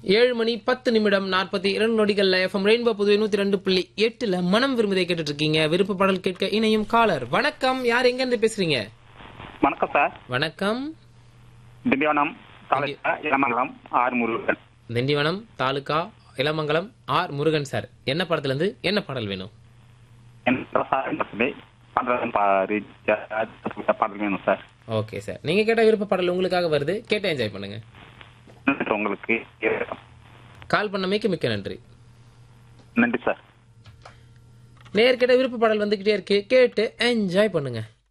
ஏழு மணி பத்து நிமிடம் நாற்பத்தி இரண்டு நொடிகள்ல எஃப்எம் ரெயின்போ புதுவை நூத்தி ரெண்டு புள்ளி எட்டுல மனம் விரும்புதை கேட்டுட்டு இருக்கீங்க விருப்ப பாடல் கேட்க இணையும் காலர் வணக்கம் யார் எங்க இருந்து பேசுறீங்க வணக்கம் சார் வணக்கம் Tindivanam taluka Ilamangalam R Murugan Tindivanam taluka Ilamangalam R Murugan sir என்ன படத்துல இருந்து என்ன பாடல் வேணும் என்ன சார் இந்த சொல்லி பண்றதும் பாடல் வேணும் சார் ஓகே சார் நீங்க கேட்ட விருப்ப பாடல் உங்களுக்காக வருது கேட்டு என்ஜாய் பண்ணுங்க நன்றி உங்களுக்கு கால் பண்ணமைக்கு மிக்க நன்றி நன்றி சார் நேர் கேட்ட விருப்ப பாடல் வந்துகிட்டே இருக்கு கேட்டு என்ஜாய் பண்ணுங்க